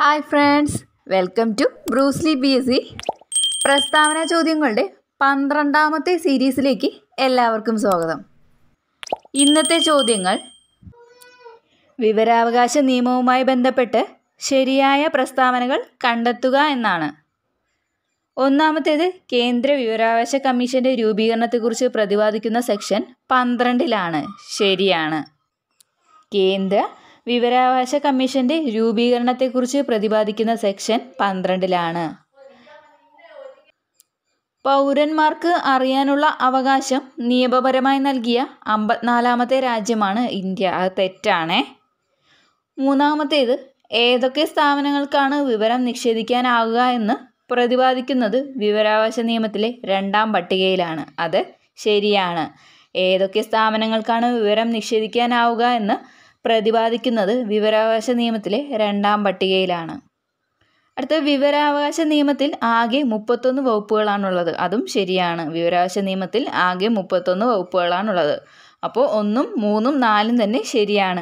hi friends welcome to Bruce Lee B S C പ്രസ്താവന ചോദ്യങ്ങളുടെ പന്ത്രണ്ടാമത്തെ സീരീസിലേക്ക് എല്ലാവർക്കും സ്വാഗതം ഇന്നത്തെ ചോദ്യങ്ങൾ വിവരാവകാശ നിയമവുമായി ബന്ധപ്പെട്ട് ശരിയായ പ്രസ്താവനകൾ കണ്ടെത്തുക എന്നാണ് ഒന്നാമത്തേത് കേന്ദ്ര വിവരാവകാശ കമ്മീഷന്റെ രൂപീകരണത്തെക്കുറിച്ച് പ്രതിപാദിക്കുന്ന സെക്ഷൻ പന്ത്രണ്ടിലാണ് ശരിയാണ് കേന്ദ്ര വിവരാവകാശ കമ്മീഷന്റെ രൂപീകരണത്തെക്കുറിച്ച് പ്രതിപാദിക്കുന്ന സെക്ഷൻ പന്ത്രണ്ടിലാണ് പൗരന്മാർക്ക് അറിയാനുള്ള അവകാശം നിയമപരമായി നൽകിയ അമ്പത്തിനാലാമത്തെ രാജ്യമാണ് ഇന്ത്യ അത് തെറ്റാണേ മൂന്നാമത്തേത് ഏതൊക്കെ സ്ഥാപനങ്ങൾക്കാണ് വിവരം നിഷേധിക്കാനാവുക എന്ന് പ്രതിപാദിക്കുന്നത് വിവരാവകാശ നിയമത്തിലെ രണ്ടാം പട്ടികയിലാണ് അത് ശരിയാണ് ഏതൊക്കെ സ്ഥാപനങ്ങൾക്കാണ് വിവരം നിഷേധിക്കാനാവുക എന്ന് പ്രതിപാദിക്കുന്നത് വിവരാവകാശ നിയമത്തിലെ രണ്ടാം പട്ടികയിലാണ് അടുത്ത വിവരാവകാശ നിയമത്തിൽ ആകെ മുപ്പത്തൊന്ന് വകുപ്പുകളാണുള്ളത് അതും ശരിയാണ് വിവരാവകാശ നിയമത്തിൽ ആകെ മുപ്പത്തൊന്ന് വകുപ്പുകളാണുള്ളത് അപ്പോൾ ഒന്നും മൂന്നും നാലും തന്നെ ശരിയാണ്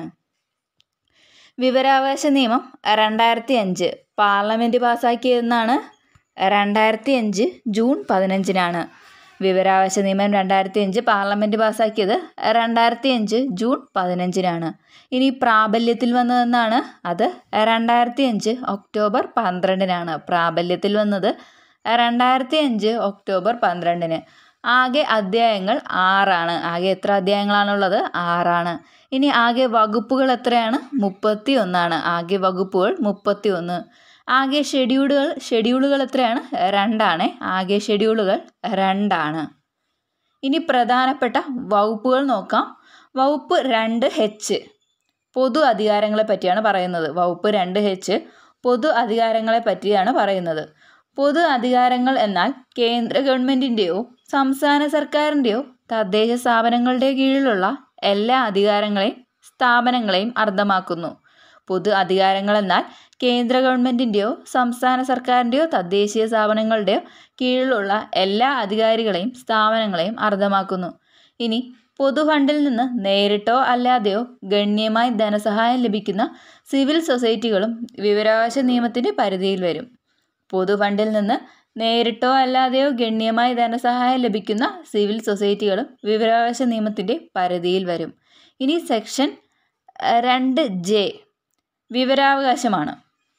വിവരാവകാശ നിയമം രണ്ടായിരത്തി അഞ്ച് പാർലമെൻറ്റ് പാസ്സാക്കിയതെന്നാണ് രണ്ടായിരത്തി അഞ്ച് ജൂൺ പതിനഞ്ചിനാണ് വിവരാവകാശ നിയമം രണ്ടായിരത്തി അഞ്ച് പാർലമെൻറ്റ് പാസ്സാക്കിയത് രണ്ടായിരത്തി അഞ്ച് ജൂൺ പതിനഞ്ചിനാണ് ഇനി പ്രാബല്യത്തിൽ വന്നതെന്നാണ് അത് രണ്ടായിരത്തി അഞ്ച് ഒക്ടോബർ പന്ത്രണ്ടിനാണ് പ്രാബല്യത്തിൽ വന്നത് രണ്ടായിരത്തി അഞ്ച് ഒക്ടോബർ പന്ത്രണ്ടിന് ആകെ അധ്യായങ്ങൾ ആറാണ് ആകെ എത്ര അധ്യായങ്ങളാണുള്ളത് ആറാണ് ഇനി ആകെ വകുപ്പുകൾ എത്രയാണ് മുപ്പത്തി ഒന്നാണ് ആകെ വകുപ്പുകൾ മുപ്പത്തി ഒന്ന് ആകെ ഷെഡ്യൂളുകൾ ഷെഡ്യൂളുകൾ എത്രയാണ് രണ്ടാണ് ആകെ ഷെഡ്യൂളുകൾ രണ്ടാണ് ഇനി പ്രധാനപ്പെട്ട വകുപ്പുകൾ നോക്കാം വകുപ്പ് രണ്ട് ഹെച്ച് പൊതു അധികാരങ്ങളെ പറ്റിയാണ് പറയുന്നത് വകുപ്പ് രണ്ട് ഹെച്ച് പൊതു അധികാരങ്ങളെ പറ്റിയാണ് പറയുന്നത് പൊതു അധികാരങ്ങൾ എന്നാൽ കേന്ദ്ര ഗവൺമെൻറ്റിൻ്റെയോ സംസ്ഥാന സർക്കാരിൻ്റെയോ തദ്ദേശ സ്ഥാപനങ്ങളുടെ കീഴിലുള്ള എല്ലാ അധികാരങ്ങളെയും സ്ഥാപനങ്ങളെയും അർത്ഥമാക്കുന്നു പൊതു അധികാരങ്ങൾ എന്നാൽ കേന്ദ്ര ഗവൺമെൻറ്റിൻ്റെയോ സംസ്ഥാന സർക്കാരിൻ്റെയോ തദ്ദേശീയ സ്ഥാപനങ്ങളുടെയോ കീഴിലുള്ള എല്ലാ അധികാരികളെയും സ്ഥാപനങ്ങളെയും അർത്ഥമാക്കുന്നു ഇനി പൊതു ഫണ്ടിൽ നിന്ന് നേരിട്ടോ അല്ലാതെയോ ഗണ്യമായി ധനസഹായം ലഭിക്കുന്ന സിവിൽ സൊസൈറ്റികളും വിവരാവകാശ നിയമത്തിൻ്റെ പരിധിയിൽ വരും പൊതു ഫണ്ടിൽ നിന്ന് നേരിട്ടോ അല്ലാതെയോ ഗണ്യമായി ധനസഹായം ലഭിക്കുന്ന സിവിൽ സൊസൈറ്റികളും വിവരാവകാശ നിയമത്തിൻ്റെ പരിധിയിൽ വരും ഇനി സെക്ഷൻ രണ്ട് ജെ വിവരാവകാശമാണ്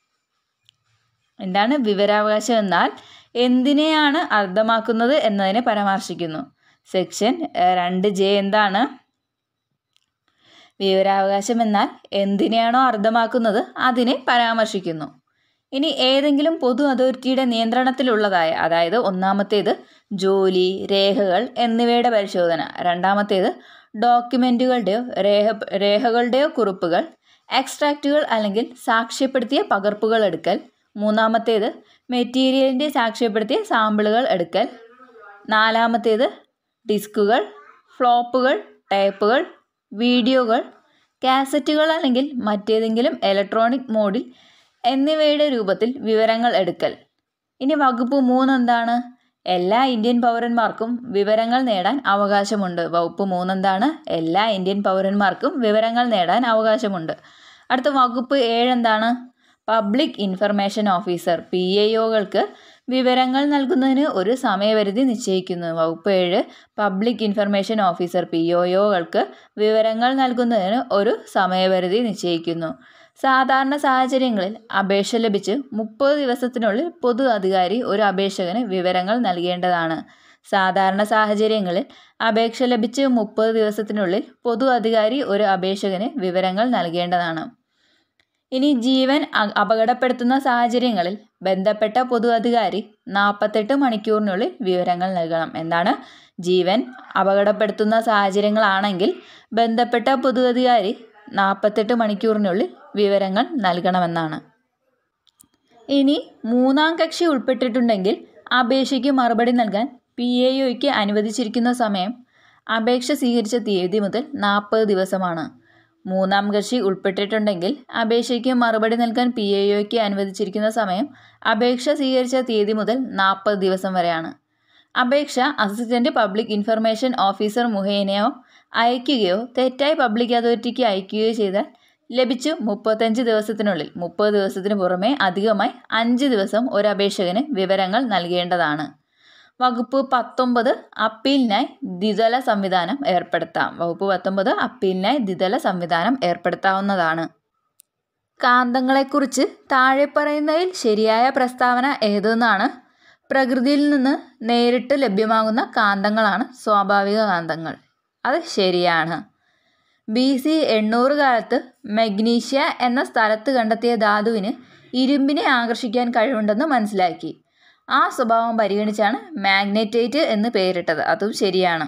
എന്താണ് വിവരാവകാശം എന്നാൽ എന്തിനെയാണ് അർത്ഥമാക്കുന്നത് എന്നതിനെ പരാമർശിക്കുന്നു സെക്ഷൻ രണ്ട് ജെ എന്താണ് വിവരാവകാശം എന്നാൽ എന്തിനെയാണോ അർത്ഥമാക്കുന്നത് അതിനെ പരാമർശിക്കുന്നു ഇനി ഏതെങ്കിലും പൊതു അതോറിറ്റിയുടെ നിയന്ത്രണത്തിലുള്ളതായ അതായത് ഒന്നാമത്തേത് ജോലി രേഖകൾ എന്നിവയുടെ പരിശോധന രണ്ടാമത്തേത് ഡോക്യുമെൻറ്റുകളുടെയോ രേഖ രേഖകളുടെയോ കുറിപ്പുകൾ എക്സ്ട്രാക്റ്റുകൾ അല്ലെങ്കിൽ സാക്ഷ്യപ്പെടുത്തിയ പകർപ്പുകൾ എടുക്കൽ മൂന്നാമത്തേത് മെറ്റീരിയലിൻ്റെ സാക്ഷ്യപ്പെടുത്തിയ സാമ്പിളുകൾ എടുക്കൽ നാലാമത്തേത് ഡിസ്കുകൾ ഫ്ലോപ്പുകൾ ടേപ്പുകൾ വീഡിയോകൾ കാസറ്റുകൾ അല്ലെങ്കിൽ മറ്റേതെങ്കിലും ഇലക്ട്രോണിക് മോഡിൽ എന്നിവയുടെ രൂപത്തിൽ വിവരങ്ങൾ എടുക്കൽ ഇനി വകുപ്പ് മൂന്ന് എന്താണ് എല്ലാ ഇന്ത്യൻ പൗരന്മാർക്കും വിവരങ്ങൾ നേടാൻ അവകാശമുണ്ട് വകുപ്പ് മൂന്നെന്താണ് എല്ലാ ഇന്ത്യൻ പൗരന്മാർക്കും വിവരങ്ങൾ നേടാൻ അവകാശമുണ്ട് അടുത്ത വകുപ്പ് ഏഴ് എന്താണ് public information officer P A ഒകൾക്ക് വിവരങ്ങൾ നൽകുന്നതിന് ഒരു സമയപരിധി നിശ്ചയിക്കുന്നു വകുപ്പ് ഏഴ് public information officer P O ഒകൾക്ക് വിവരങ്ങൾ നൽകുന്നതിന് ഒരു സമയപരിധി നിശ്ചയിക്കുന്നു സാധാരണ സാഹചര്യങ്ങളിൽ അപേക്ഷ ലഭിച്ച് മുപ്പത് ദിവസത്തിനുള്ളിൽ പൊതു അധികാരി ഒരു അപേക്ഷകന് വിവരങ്ങൾ നൽകേണ്ടതാണ് സാധാരണ സാഹചര്യങ്ങളിൽ അപേക്ഷ ലഭിച്ച് മുപ്പത് ദിവസത്തിനുള്ളിൽ പൊതു അധികാരി ഒരു അപേക്ഷകന് വിവരങ്ങൾ നൽകേണ്ടതാണ് ഇനി ജീവൻ അപകടപ്പെടുത്തുന്ന സാഹചര്യങ്ങളിൽ ബന്ധപ്പെട്ട പൊതു അധികാരി നാൽപ്പത്തെട്ട് മണിക്കൂറിനുള്ളിൽ വിവരങ്ങൾ നൽകണം എന്താണ് ജീവൻ അപകടപ്പെടുത്തുന്ന സാഹചര്യങ്ങളാണെങ്കിൽ ബന്ധപ്പെട്ട പൊതു അധികാരി നാൽപ്പത്തെട്ട് മണിക്കൂറിനുള്ളിൽ വിവരങ്ങൾ നൽകണമെന്നാണ് ഇനി മൂന്നാം കക്ഷി ഉൾപ്പെട്ടിട്ടുണ്ടെങ്കിൽ അപേക്ഷയ്ക്ക് മറുപടി നൽകാൻ പി എ ഒയ്ക്ക് അനുവദിച്ചിരിക്കുന്ന സമയം അപേക്ഷ സ്വീകരിച്ച തീയതി മുതൽ നാൽപ്പത് ദിവസമാണ് മൂന്നാം കക്ഷി ഉൾപ്പെട്ടിട്ടുണ്ടെങ്കിൽ അപേക്ഷയ്ക്ക് മറുപടി നൽകാൻ പി എ ഒയ്ക്ക് അനുവദിച്ചിരിക്കുന്ന സമയം അപേക്ഷ സ്വീകരിച്ച തീയതി മുതൽ നാൽപ്പത് ദിവസം വരെയാണ് അപേക്ഷ അസിസ്റ്റന്റ് പബ്ലിക് ഇൻഫർമേഷൻ ഓഫീസർ മുഖേനയോ അയക്കുകയോ തെറ്റായി പബ്ലിക് അതോറിറ്റിക്ക് അയക്കുകയോ ചെയ്താൽ ലഭിച്ചു മുപ്പത്തഞ്ച് ദിവസത്തിനുള്ളിൽ മുപ്പത് ദിവസത്തിന് പുറമെ അധികമായി അഞ്ച് ദിവസം ഒരു അപേക്ഷകന് വിവരങ്ങൾ നൽകേണ്ടതാണ് വകുപ്പ് പത്തൊമ്പത് അപ്പീലിനായി ദ്വിതല സംവിധാനം ഏർപ്പെടുത്താം വകുപ്പ് പത്തൊമ്പത് അപ്പീലിനായി ദ്വിതല സംവിധാനം ഏർപ്പെടുത്താവുന്നതാണ് കാന്തങ്ങളെക്കുറിച്ച് താഴെ പറയുന്നതിൽ ശരിയായ പ്രസ്താവന ഏതെന്നാണ് പ്രകൃതിയിൽ നിന്ന് നേരിട്ട് ലഭ്യമാകുന്ന കാന്തങ്ങളാണ് സ്വാഭാവിക കാന്തങ്ങൾ അത് ശരിയാണ് ബി സി എണ്ണൂറ് കാലത്ത് മഗ്നീഷ്യ എന്ന സ്ഥലത്ത് കണ്ടെത്തിയ ധാതുവിന് ഇരുമ്പിനെ ആകർഷിക്കാൻ കഴിവുണ്ടെന്ന് മനസ്സിലാക്കി ആ സ്വഭാവം പരിഗണിച്ചാണ് മാഗ്നറ്റൈറ്റ് എന്ന് പേരിട്ടത് അതും ശരിയാണ്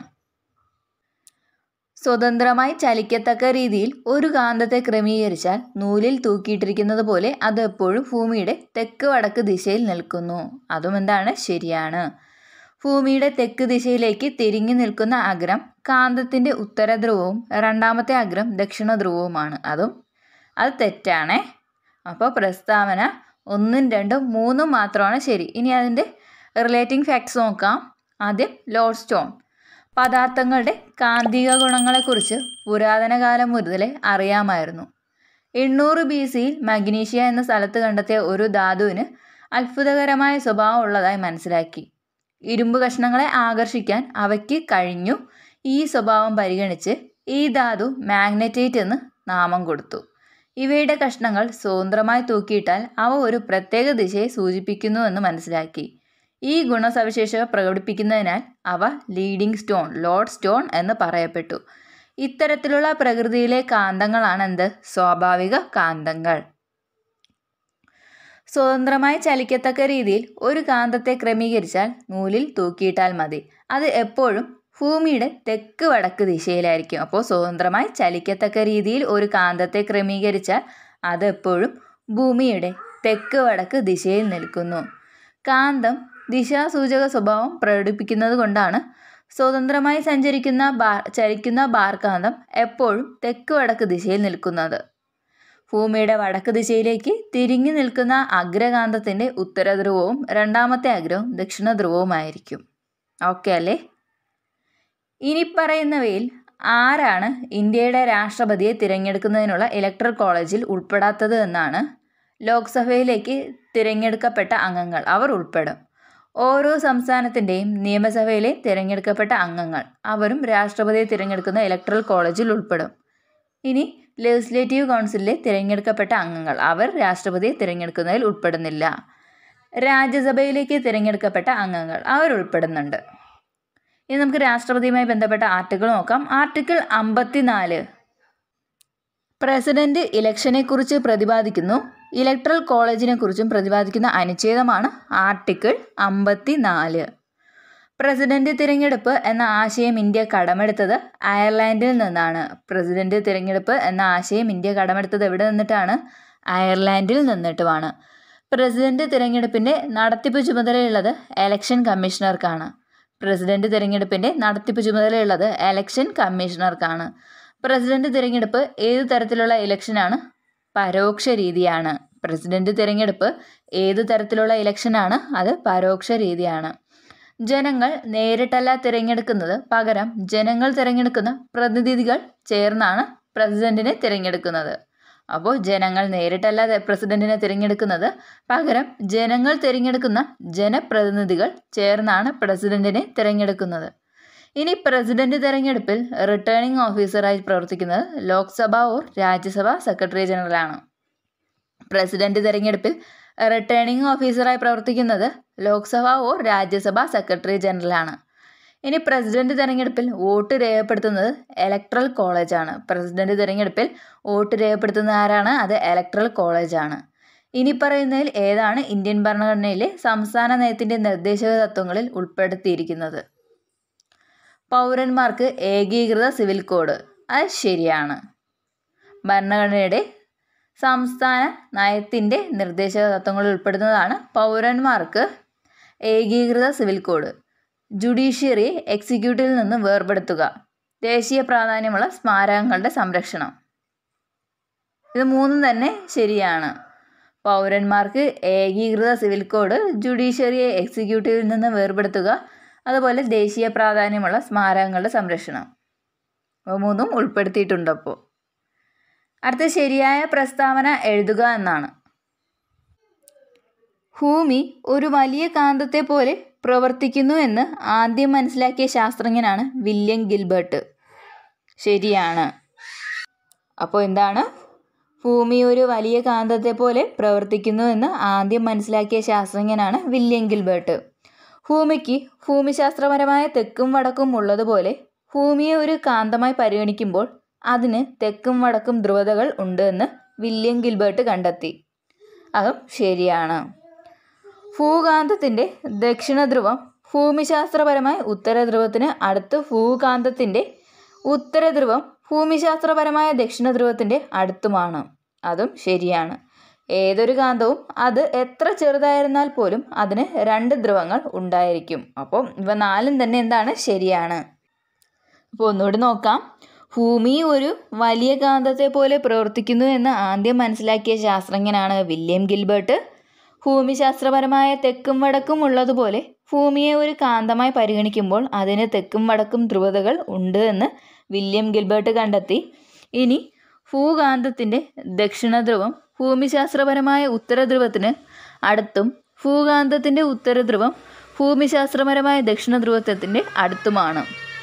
സ്വതന്ത്രമായി ചലിക്കത്തക്ക രീതിയിൽ ഒരു കാന്തത്തെ ക്രമീകരിച്ചാൽ നൂലിൽ തൂക്കിയിട്ടിരിക്കുന്നത് പോലെ അത് എപ്പോഴും ഭൂമിയുടെ തെക്ക് വടക്ക് ദിശയിൽ നിൽക്കുന്നു അതും എന്താണ് ശരിയാണ് ഭൂമിയുടെ തെക്ക് ദിശയിലേക്ക് തിരിഞ്ഞു നിൽക്കുന്ന അഗ്രം കാന്തത്തിൻ്റെ ഉത്തര ധ്രുവവും രണ്ടാമത്തെ അഗ്രം ദക്ഷിണ ധ്രുവവുമാണ് അതും അത് തെറ്റാണേ അപ്പോൾ പ്രസ്താവന ഒന്നും രണ്ടും മൂന്നും മാത്രമാണ് ശരി ഇനി അതിൻ്റെ റിലേറ്റിംഗ് ഫാക്ട്സ് നോക്കാം ആദ്യം ലോഡ് സ്റ്റോൺ പദാർത്ഥങ്ങളുടെ കാന്തിക ഗുണങ്ങളെക്കുറിച്ച് പുരാതന കാലം മുതലേ അറിയാമായിരുന്നു എണ്ണൂറ് ബി സിയിൽ മഗ്നീഷ്യ എന്ന സ്ഥലത്ത് കണ്ടെത്തിയ ഒരു ധാതുവിന് അത്ഭുതകരമായ സ്വഭാവം ഉള്ളതായി മനസ്സിലാക്കി ഇരുമ്പ് കഷ്ണങ്ങളെ ആകർഷിക്കാൻ അവയ്ക്ക് കഴിഞ്ഞു ഈ സ്വഭാവം പരിഗണിച്ച് ഈ ധാതു മാഗ്നറ്റൈറ്റ് എന്ന് നാമം കൊടുത്തു ഇവയുടെ കഷ്ണങ്ങൾ സ്വതന്ത്രമായി തൂക്കിയിട്ടാൽ അവ ഒരു പ്രത്യേക ദിശയെ സൂചിപ്പിക്കുന്നുവെന്ന് മനസ്സിലാക്കി ഈ ഗുണസവിശേഷത പ്രകടിപ്പിക്കുന്നതിനാൽ അവ ലീഡിംഗ് സ്റ്റോൺ ലോഡ് സ്റ്റോൺ എന്ന് പറയപ്പെട്ടു ഇത്തരത്തിലുള്ള പ്രകൃതിയിലെ കാന്തങ്ങളാണ് എന്ത് സ്വാഭാവിക കാന്തങ്ങൾ സ്വതന്ത്രമായി ചലിക്കത്തക്ക രീതിയിൽ ഒരു കാന്തത്തെ ക്രമീകരിച്ചാൽ നൂലിൽ തൂക്കിയിട്ടാൽ മതി അത് എപ്പോഴും ഭൂമിയുടെ തെക്ക് വടക്ക് ദിശയിലായിരിക്കും അപ്പോൾ സ്വതന്ത്രമായി ചലിക്കത്തക്ക രീതിയിൽ ഒരു കാന്തത്തെ ക്രമീകരിച്ചാൽ അത് എപ്പോഴും ഭൂമിയുടെ തെക്ക് വടക്ക് ദിശയിൽ നിൽക്കുന്നു കാന്തം ദിശാസൂചക സ്വഭാവം പ്രകടിപ്പിക്കുന്നത് കൊണ്ടാണ് സ്വതന്ത്രമായി സഞ്ചരിക്കുന്ന ബാർ ചലിക്കുന്ന ബാർകാന്തം എപ്പോഴും തെക്ക് വടക്ക് ദിശയിൽ നിൽക്കുന്നത് ഭൂമിയുടെ വടക്ക് ദിശയിലേക്ക് തിരിഞ്ഞു നിൽക്കുന്ന അഗ്രകാന്തത്തിൻ്റെ ഉത്തര ധ്രുവവും രണ്ടാമത്തെ അഗ്രവും ദക്ഷിണ ധ്രുവവുമായിരിക്കും ഓക്കെ അല്ലേ ഇനി പറയുന്നവയിൽ ആരാണ് ഇന്ത്യയുടെ രാഷ്ട്രപതിയെ തിരഞ്ഞെടുക്കുന്നതിനുള്ള ഇലക്ട്രൽ കോളേജിൽ ഉൾപ്പെടാത്തത് എന്നാണ് ലോക്സഭയിലേക്ക് തിരഞ്ഞെടുക്കപ്പെട്ട അംഗങ്ങൾ അവർ ഉൾപ്പെടും ഓരോ സംസ്ഥാനത്തിൻ്റെയും നിയമസഭയിലെ തിരഞ്ഞെടുക്കപ്പെട്ട അംഗങ്ങൾ അവരും രാഷ്ട്രപതിയെ തിരഞ്ഞെടുക്കുന്ന ഇലക്ട്രൽ കോളേജിൽ ഉൾപ്പെടും ഇനി ലെജിസ്ലേറ്റീവ് കൗൺസിലിലെ തിരഞ്ഞെടുക്കപ്പെട്ട അംഗങ്ങൾ അവർ രാഷ്ട്രപതിയെ തിരഞ്ഞെടുക്കുന്നതിൽ ഉൾപ്പെടുന്നില്ല രാജ്യസഭയിലേക്ക് തിരഞ്ഞെടുക്കപ്പെട്ട അംഗങ്ങൾ അവർ ഉൾപ്പെടുന്നുണ്ട് ഇനി നമുക്ക് രാഷ്ട്രപതിയുമായി ബന്ധപ്പെട്ട ആർട്ടിക്കിൾ നോക്കാം ആർട്ടിക്കിൾ അമ്പത്തിനാല് പ്രസിഡന്റ് ഇലക്ഷനെക്കുറിച്ച് പ്രതിപാദിക്കുന്നു ഇലക്ട്രൽ കോളേജിനെക്കുറിച്ചും പ്രതിപാദിക്കുന്ന അനുച്ഛേദമാണ് ആർട്ടിക്കിൾ അമ്പത്തിനാല് പ്രസിഡന്റ് തിരഞ്ഞെടുപ്പ് എന്ന ആശയം ഇന്ത്യ കടമെടുത്തത് അയർലാൻഡിൽ നിന്നാണ് പ്രസിഡന്റ് തിരഞ്ഞെടുപ്പ് എന്ന ആശയം ഇന്ത്യ കടമെടുത്തത് എവിടെ നിന്നിട്ടാണ് അയർലാൻഡിൽ നിന്നിട്ടുമാണ് പ്രസിഡന്റ് തിരഞ്ഞെടുപ്പിൻ്റെ നടത്തിപ്പ് ചുമതലയുള്ളത് എലക്ഷൻ കമ്മീഷണർക്കാണ് പ്രസിഡന്റ് തിരഞ്ഞെടുപ്പിൻ്റെ നടത്തിപ്പ് ചുമതലയുള്ളത് എലക്ഷൻ കമ്മീഷണർക്കാണ് പ്രസിഡന്റ് തിരഞ്ഞെടുപ്പ് ഏത് തരത്തിലുള്ള ഇലക്ഷനാണ് പരോക്ഷ രീതിയാണ് പ്രസിഡന്റ് തിരഞ്ഞെടുപ്പ് ഏത് തരത്തിലുള്ള ഇലക്ഷനാണ് അത് പരോക്ഷ രീതിയാണ് ജനങ്ങൾ നേരിട്ടല്ല തിരഞ്ഞെടുക്കുന്നത് പകരം ജനങ്ങൾ തിരഞ്ഞെടുക്കുന്ന പ്രതിനിധികൾ ചേർന്നാണ് പ്രസിഡന്റിനെ തിരഞ്ഞെടുക്കുന്നത് അപ്പോൾ ജനങ്ങൾ നേരിട്ടല്ല പ്രസിഡന്റിനെ തിരഞ്ഞെടുക്കുന്നത് പകരം ജനങ്ങൾ തിരഞ്ഞെടുക്കുന്ന ജനപ്രതിനിധികൾ ചേർന്നാണ് പ്രസിഡന്റിനെ തിരഞ്ഞെടുക്കുന്നത് ഇനി പ്രസിഡന്റ് തിരഞ്ഞെടുപ്പിൽ റിട്ടേണിംഗ് ഓഫീസറായി പ്രവർത്തിക്കുന്നത് ലോക്സഭ ഓർ രാജ്യസഭ സെക്രട്ടറി ജനറലാണ് പ്രസിഡന്റ് തിരഞ്ഞെടുപ്പിൽ റിട്ടേണിംഗ് ഓഫീസറായി പ്രവർത്തിക്കുന്നത് ലോക്സഭ ഓർ രാജ്യസഭ സെക്രട്ടറി ജനറലാണ് ഇനി പ്രസിഡന്റ് തിരഞ്ഞെടുപ്പിൽ വോട്ട് രേഖപ്പെടുത്തുന്നത് ഇലക്ട്രൽ കോളേജാണ് പ്രസിഡന്റ് തിരഞ്ഞെടുപ്പിൽ വോട്ട് രേഖപ്പെടുത്തുന്ന ആരാണ് അത് ഇലക്ട്രൽ കോളേജാണ് ഇനി പറയുന്നതിൽ ഏതാണ് ഇന്ത്യൻ ഭരണഘടനയിലെ സംസ്ഥാന നയത്തിൻ്റെ നിർദ്ദേശക തത്വങ്ങളിൽ ഉൾപ്പെടുത്തിയിരിക്കുന്നത് പൗരന്മാർക്ക് ഏകീകൃത സിവിൽ കോഡ് അത് ശരിയാണ് ഭരണഘടനയുടെ സംസ്ഥാന നയത്തിൻ്റെ നിർദ്ദേശക തത്വങ്ങളിൽ ഉൾപ്പെടുന്നതാണ് പൗരന്മാർക്ക് ഏകീകൃത സിവിൽ കോഡ് ജുഡീഷ്യറിയെ എക്സിക്യൂട്ടീവിൽ നിന്ന് വേർപെടുത്തുക ദേശീയ പ്രാധാന്യമുള്ള സ്മാരകങ്ങളുടെ സംരക്ഷണം ഇത് മൂന്നും തന്നെ ശരിയാണ് പൗരന്മാർക്ക് ഏകീകൃത സിവിൽ കോഡ് ജുഡീഷ്യറിയെ എക്സിക്യൂട്ടീവിൽ നിന്ന് വേർപെടുത്തുക അതുപോലെ ദേശീയ പ്രാധാന്യമുള്ള സ്മാരകങ്ങളുടെ സംരക്ഷണം അവ മൂന്നും ഉൾപ്പെടുത്തിയിട്ടുണ്ട് അപ്പോൾ അടുത്ത ശരിയായ പ്രസ്താവന എഴുതുക എന്നാണ് ഭൂമി ഒരു വലിയ കാന്തത്തെ പോലെ പ്രവർത്തിക്കുന്നു എന്ന് ആദ്യം മനസ്സിലാക്കിയ ശാസ്ത്രജ്ഞനാണ് വില്യം ഗിൽബർട്ട് ശരിയാണ് അപ്പോൾ എന്താണ് ഭൂമി ഒരു വലിയ കാന്തത്തെ പോലെ പ്രവർത്തിക്കുന്നു എന്ന് ആദ്യം മനസ്സിലാക്കിയ ശാസ്ത്രജ്ഞനാണ് വില്യം ഗിൽബർട്ട് ഭൂമിക്ക് ഭൂമിശാസ്ത്രപരമായ തെക്കും വടക്കും ഉള്ളതുപോലെ ഭൂമിയെ ഒരു കാന്തമായി പരിഗണിക്കുമ്പോൾ അതിന് തെക്കും വടക്കും ധ്രുവതകൾ ഉണ്ട് എന്ന് വില്യം ഗിൽബർട്ട് കണ്ടെത്തി അതും ശരിയാണ് ഭൂകാന്തത്തിൻ്റെ ദക്ഷിണ ധ്രുവം ഭൂമിശാസ്ത്രപരമായി ഉത്തരധ്രുവത്തിന് അടുത്ത് ഭൂകാന്തത്തിൻ്റെ ഉത്തരധ്രുവം ഭൂമിശാസ്ത്രപരമായ ദക്ഷിണ ധ്രുവത്തിൻ്റെ അടുത്തുമാണ് അതും ശരിയാണ് ഏതൊരു കാന്തവും അത് എത്ര ചെറുതായിരുന്നാൽ പോലും അതിന് രണ്ട് ധ്രുവങ്ങൾ ഉണ്ടായിരിക്കും അപ്പോൾ ഇവ നാലും തന്നെ എന്താണ് ശരിയാണ് അപ്പോൾ ഒന്നുകൂടി നോക്കാം ഭൂമി ഒരു വലിയ കാന്തത്തെ പോലെ പ്രവർത്തിക്കുന്നു എന്ന് ആദ്യം മനസ്സിലാക്കിയ ശാസ്ത്രജ്ഞനാണ് വില്യം ഗിൽബർട്ട് ഭൂമിശാസ്ത്രപരമായ തെക്കും വടക്കും ഉള്ളതുപോലെ ഭൂമിയെ ഒരു കാന്തമായി പരിഗണിക്കുമ്പോൾ അതിന് തെക്കും വടക്കും ധ്രുവതകൾ ഉണ്ട് എന്ന് വില്യം ഗിൽബർട്ട് കണ്ടെത്തി ഇനി ഭൂകാന്തത്തിൻ്റെ ദക്ഷിണധ്രുവം ഭൂമിശാസ്ത്രപരമായ ഉത്തരധ്രുവത്തിന് അടുത്തും ഭൂകാന്തത്തിൻ്റെ ഉത്തരധ്രുവം ഭൂമിശാസ്ത്രപരമായ ദക്ഷിണധ്രുവത്വത്തിൻ്റെ അടുത്തുമാണ്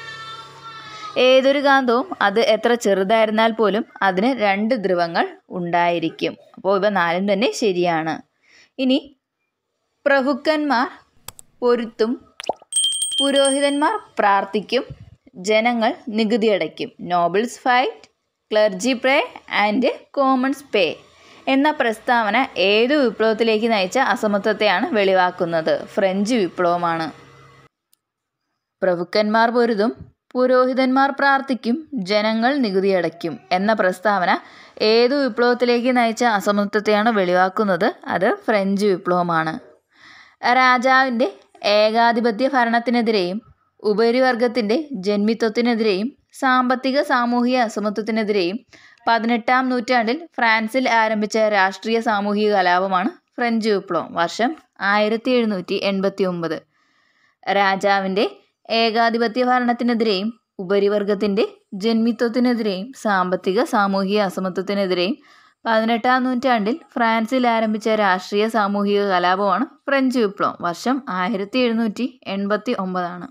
ഏതൊരു കാന്തവും അത് എത്ര ചെറുതായിരുന്നാൽ പോലും അതിന് രണ്ട് ധ്രുവങ്ങൾ ഉണ്ടായിരിക്കും അപ്പോൾ ഇവ നാലും തന്നെ ശരിയാണ് ഇനി പ്രഭുക്കന്മാർ പൊരുത്തും പുരോഹിതന്മാർ പ്രാർത്ഥിക്കും ജനങ്ങൾ നികുതി അടയ്ക്കും nobles fight clergy pray and commons pay എന്ന പ്രസ്താവന ഏതു വിപ്ലവത്തിലേക്ക് നയിച്ച അസമത്വത്തെയാണ് വെളിവാക്കുന്നത് ഫ്രഞ്ച് വിപ്ലവമാണ് പ്രഭുക്കന്മാർ പൊരുതും പുരോഹിതന്മാർ പ്രാർത്ഥിക്കും ജനങ്ങൾ നികുതി അടയ്ക്കും എന്ന പ്രസ്താവന ഏതു വിപ്ലവത്തിലേക്ക് നയിച്ച അസമത്വത്തെയാണ് വെളിവാക്കുന്നത് അത് ഫ്രഞ്ച് വിപ്ലവമാണ് രാജാവിൻ്റെ ഏകാധിപത്യ ഭരണത്തിനെതിരെയും ഉപരിവർഗത്തിൻ്റെ ജന്മിത്വത്തിനെതിരെയും സാമ്പത്തിക സാമൂഹിക അസമത്വത്തിനെതിരെയും പതിനെട്ടാം നൂറ്റാണ്ടിൽ ഫ്രാൻസിൽ ആരംഭിച്ച രാഷ്ട്രീയ സാമൂഹിക കലാപമാണ് ഫ്രഞ്ച് വിപ്ലവം വർഷം ആയിരത്തി എഴുന്നൂറ്റി എൺപത്തി ഒമ്പത് രാജാവിൻ്റെ ഏകാധിപത്യ ഭരണത്തിനെതിരെയും ഉപരിവർഗത്തിൻ്റെ ജന്മിത്വത്തിനെതിരെയും സാമ്പത്തിക സാമൂഹിക അസമത്വത്തിനെതിരെയും പതിനെട്ടാം നൂറ്റാണ്ടിൽ ഫ്രാൻസിൽ ആരംഭിച്ച രാഷ്ട്രീയ സാമൂഹിക കലാപമാണ് ഫ്രഞ്ച് വിപ്ലവം വർഷം ആയിരത്തി എഴുന്നൂറ്റി എൺപത്തി ഒമ്പതാണ്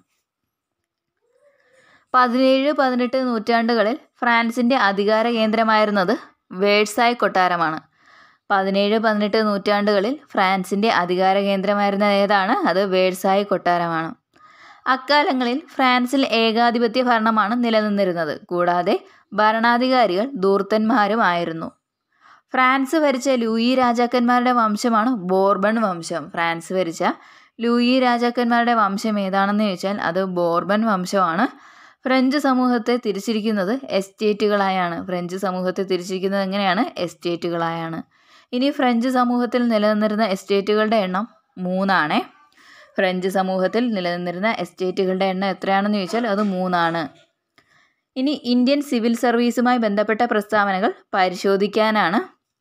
പതിനേഴ് പതിനെട്ട് നൂറ്റാണ്ടുകളിൽ ഫ്രാൻസിൻ്റെ അധികാര കേന്ദ്രമായിരുന്നത് വേഴ്സായ് കൊട്ടാരമാണ് പതിനേഴ് പതിനെട്ട് നൂറ്റാണ്ടുകളിൽ ഫ്രാൻസിൻ്റെ അധികാര കേന്ദ്രമായിരുന്ന ഏതാണ് അത് വേഴ്സായ് കൊട്ടാരമാണ് അക്കാലങ്ങളിൽ ഫ്രാൻസിൽ ഏകാധിപത്യ ഭരണമാണ് നിലനിന്നിരുന്നത് കൂടാതെ ഭരണാധികാരികൾ ധൂർത്തന്മാരുമായിരുന്നു ഫ്രാൻസ് ഭരിച്ച ലൂയി രാജാക്കന്മാരുടെ വംശമാണ് ബോർബൺ വംശം ഫ്രാൻസ് ഭരിച്ച ലൂയി രാജാക്കന്മാരുടെ വംശം ഏതാണെന്ന് ചോദിച്ചാൽ അത് ബോർബൺ വംശമാണ് ഫ്രഞ്ച് സമൂഹത്തെ തിരിച്ചിരിക്കുന്നത് എസ്റ്റേറ്റുകളായാണ് ഫ്രഞ്ച് സമൂഹത്തെ തിരിച്ചിരിക്കുന്നത് എങ്ങനെയാണ് എസ്റ്റേറ്റുകളായാണ് ഇനി ഫ്രഞ്ച് സമൂഹത്തിൽ നിലനിന്നിരുന്ന എസ്റ്റേറ്റുകളുടെ എണ്ണം മൂന്നാണേ ഫ്രഞ്ച് സമൂഹത്തിൽ നിലനിന്നിരുന്ന എസ്റ്റേറ്റുകളുടെ എണ്ണം എത്രയാണെന്ന് ചോദിച്ചാൽ അത് മൂന്നാണ് ഇനി ഇന്ത്യൻ സിവിൽ സർവീസുമായി ബന്ധപ്പെട്ട പ്രസ്താവനകൾ പരിശോധിക്കാനാണ്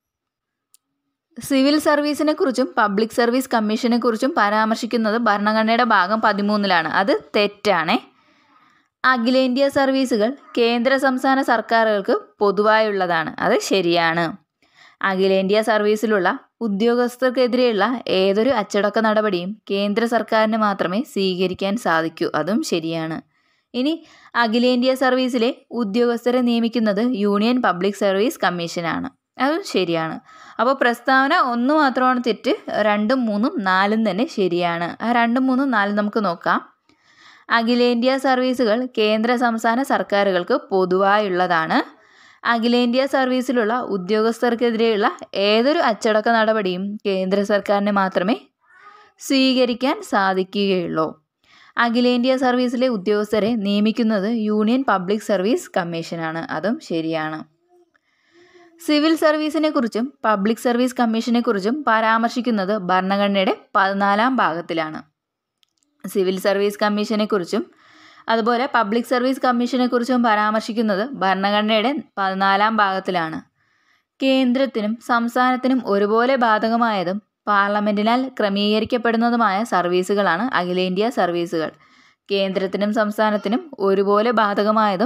സിവിൽ സർവീസിനെ കുറിച്ചും പബ്ലിക് സർവീസ് കമ്മീഷനെ കുറിച്ചും പരാമർശിക്കുന്നത് ഭരണഘടനയുടെ ഭാഗം പതിമൂന്നിലാണ് അത് തെറ്റാണേ അഖിലേന്ത്യാ സർവീസുകൾ കേന്ദ്ര സംസ്ഥാന സർക്കാരുകൾക്ക് പൊതുവായുള്ളതാണ് അത് ശരിയാണ് അഖിലേന്ത്യാ സർവീസിലുള്ള ഉദ്യോഗസ്ഥർക്കെതിരെയുള്ള ഏതൊരു അച്ചടക്ക നടപടിയും കേന്ദ്ര സർക്കാരിന് മാത്രമേ സ്വീകരിക്കാൻ സാധിക്കൂ അതും ശരിയാണ് ഇനി അഖിലേന്ത്യാ സർവീസിലെ ഉദ്യോഗസ്ഥരെ നിയമിക്കുന്നത് യൂണിയൻ പബ്ലിക് സർവീസ് കമ്മീഷനാണ് അതും ശരിയാണ് അപ്പോൾ പ്രസ്താവന ഒന്ന് മാത്രമാണ് തെറ്റ് രണ്ടും മൂന്നും നാലും തന്നെ ശരിയാണ് ആ രണ്ടും മൂന്നും നാലും നമുക്ക് നോക്കാം അഖിലേന്ത്യാ സർവീസുകൾ കേന്ദ്ര സംസ്ഥാന സർക്കാരുകൾക്ക് പൊതുവായുള്ളതാണ് അഖിലേന്ത്യാ സർവീസിലുള്ള ഉദ്യോഗസ്ഥർക്കെതിരെയുള്ള ഏതൊരു അച്ചടക്ക നടപടിയും കേന്ദ്ര സർക്കാരിന് മാത്രമേ സ്വീകരിക്കാൻ സാധിക്കുകയുള്ളൂ അഖിലേന്ത്യാ സർവീസിലെ ഉദ്യോഗസ്ഥരെ നിയമിക്കുന്നത് യൂണിയൻ പബ്ലിക് സർവീസ് കമ്മീഷനാണ് അതും ശരിയാണ് സിവിൽ സർവീസിനെ കുറിച്ചും പബ്ലിക് സർവീസ് കമ്മീഷനെ കുറിച്ചും പരാമർശിക്കുന്നത് ഭരണഘടനയുടെ പതിനാലാം ഭാഗത്തിലാണ് സിവിൽ സർവീസ് കമ്മീഷനെ കുറിച്ചും അതുപോലെ പബ്ലിക് സർവീസ് കമ്മീഷനെ കുറിച്ചും പരാമർശിക്കുന്നത് ഭരണഘടനയുടെ പതിനാലാം ഭാഗത്തിലാണ് കേന്ദ്രത്തിനും സംസ്ഥാനത്തിനും ഒരുപോലെ ബാധകമായതും പാർലമെൻറ്റിനാൽ ക്രമീകരിക്കപ്പെടുന്നതുമായ സർവീസുകളാണ് അഖിലേന്ത്യാ സർവീസുകൾ കേന്ദ്രത്തിനും സംസ്ഥാനത്തിനും ഒരുപോലെ ബാധകമായതും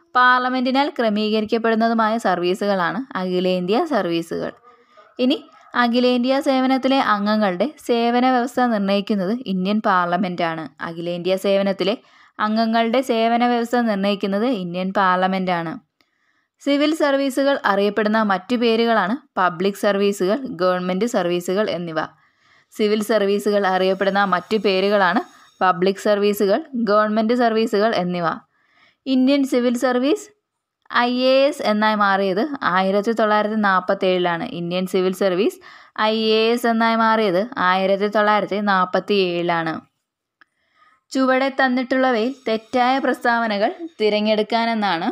പാർലമെൻറ്റിനാൽ ക്രമീകരിക്കപ്പെടുന്നതുമായ സർവീസുകളാണ് അഖിലേന്ത്യാ സർവീസുകൾ ഇനി അഖിലേന്ത്യാ സേവനത്തിലെ അംഗങ്ങളുടെ സേവന വ്യവസ്ഥ നിർണ്ണയിക്കുന്നത് ഇന്ത്യൻ പാർലമെൻറ്റാണ് അഖിലേന്ത്യാ സേവനത്തിലെ അംഗങ്ങളുടെ സേവന വ്യവസ്ഥ നിർണ്ണയിക്കുന്നത് ഇന്ത്യൻ പാർലമെൻറ്റാണ് സിവിൽ സർവീസുകൾ അറിയപ്പെടുന്ന മറ്റു പേരുകളാണ് പബ്ലിക് സർവീസുകൾ ഗവൺമെൻറ് സർവീസുകൾ എന്നിവ സിവിൽ സർവീസുകൾ അറിയപ്പെടുന്ന മറ്റു പേരുകളാണ് പബ്ലിക് സർവീസുകൾ ഗവൺമെൻറ് സർവീസുകൾ എന്നിവ Indian civil service I A S എന്നായി മാറിയത് ആയിരത്തി തൊള്ളായിരത്തി നാൽപ്പത്തി ഏഴിലാണ് Indian civil service I A S എന്നായി മാറിയത് ആയിരത്തി തൊള്ളായിരത്തി നാൽപ്പത്തി ഏഴിലാണ് ചുവടെ തന്നിട്ടുള്ളവയിൽ തെറ്റായ പ്രസ്താവനകൾ തിരഞ്ഞെടുക്കാനെന്നാണ്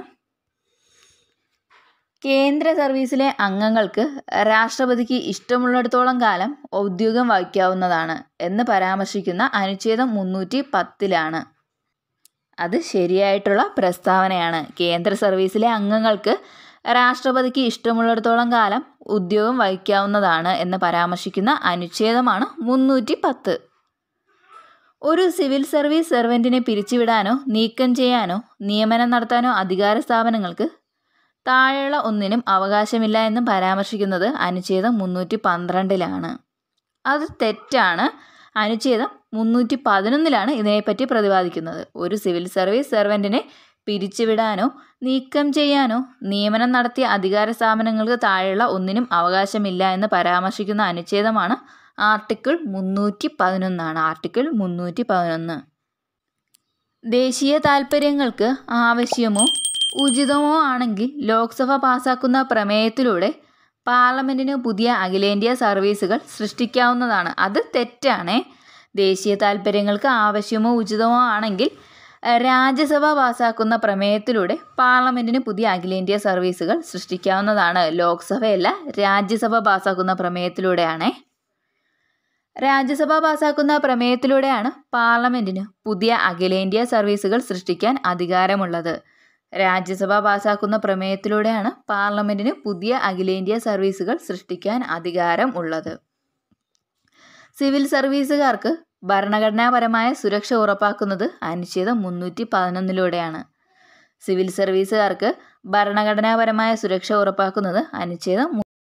കേന്ദ്ര സർവീസിലെ അംഗങ്ങൾക്ക് രാഷ്ട്രപതിക്ക് ഇഷ്ടമുള്ളിടത്തോളം കാലം ഔദ്യോഗികം വഹിക്കാവുന്നതാണ് എന്ന് പരാമർശിക്കുന്ന അനുച്ഛേദം മുന്നൂറ്റി പത്തിലാണ് അത് ശരിയായിട്ടുള്ള പ്രസ്താവനയാണ് കേന്ദ്ര സർവീസിലെ അംഗങ്ങൾക്ക് രാഷ്ട്രപതിക്ക് ഇഷ്ടമുള്ളിടത്തോളം കാലം ഉദ്യോഗം വഹിക്കാവുന്നതാണ് എന്ന് പരാമർശിക്കുന്ന അനുച്ഛേദമാണ് മുന്നൂറ്റി പത്ത് ഒരു സിവിൽ സർവീസ് സെർവൻറ്റിനെ പിരിച്ചുവിടാനോ നീക്കം ചെയ്യാനോ നിയമനം നടത്താനോ അധികാര സ്ഥാപനങ്ങൾക്ക് താഴെയുള്ള ഒന്നിനും അവകാശമില്ല എന്ന് പരാമർശിക്കുന്നത് അനുച്ഛേദം മുന്നൂറ്റി പന്ത്രണ്ടിലാണ് അത് തെറ്റാണ് അനുച്ഛേദം മുന്നൂറ്റി പതിനൊന്നിലാണ് ഇതിനെപ്പറ്റി പ്രതിപാദിക്കുന്നത് ഒരു സിവിൽ സർവീസ് സെർവൻറ്റിനെ പിരിച്ചുവിടാനോ നീക്കം ചെയ്യാനോ നിയമനം നടത്തിയ അധികാര സ്ഥാപനങ്ങൾക്ക് താഴെയുള്ള ഒന്നിനും അവകാശമില്ല എന്ന് പരാമർശിക്കുന്ന അനുച്ഛേദമാണ് ആർട്ടിക്കിൾ മുന്നൂറ്റി പതിനൊന്നാണ് ആർട്ടിക്കിൾ മുന്നൂറ്റി പതിനൊന്ന് ദേശീയ താൽപ്പര്യങ്ങൾക്ക് ആവശ്യമോ ഉചിതമോ ആണെങ്കിൽ ലോക്സഭ പാസാക്കുന്ന പ്രമേയത്തിലൂടെ പാർലമെൻറ്റിന് പുതിയ അഖിലേന്ത്യാ സർവീസുകൾ സൃഷ്ടിക്കാവുന്നതാണ് അത് തെറ്റാണേ ദേശീയ താൽപ്പര്യങ്ങൾക്ക് ആവശ്യമോ ഉചിതമോ ആണെങ്കിൽ രാജ്യസഭ പാസാക്കുന്ന പ്രമേയത്തിലൂടെ പാർലമെൻറ്റിന് പുതിയ അഖിലേന്ത്യാ സർവീസുകൾ സൃഷ്ടിക്കാവുന്നതാണ് ലോക്സഭയല്ല രാജ്യസഭ പാസാക്കുന്ന പ്രമേയത്തിലൂടെയാണേ രാജ്യസഭ പാസാക്കുന്ന പ്രമേയത്തിലൂടെയാണ് പാർലമെൻറ്റിന് പുതിയ അഖിലേന്ത്യാ സർവീസുകൾ സൃഷ്ടിക്കാൻ അധികാരമുള്ളത് രാജ്യസഭ പാസാക്കുന്ന പ്രമേയത്തിലൂടെയാണ് പാർലമെൻറ്റിന് പുതിയ അഖിലേന്ത്യാ സർവീസുകൾ സൃഷ്ടിക്കാൻ അധികാരം ഉള്ളത് സിവിൽ സർവീസുകാർക്ക് ഭരണഘടനാപരമായ സുരക്ഷ ഉറപ്പാക്കുന്നത് അനുച്ഛേദം മുന്നൂറ്റി പതിനൊന്നിലൂടെയാണ് സിവിൽ സർവീസുകാർക്ക് ഭരണഘടനാപരമായ സുരക്ഷ ഉറപ്പാക്കുന്നത് അനുച്ഛേദം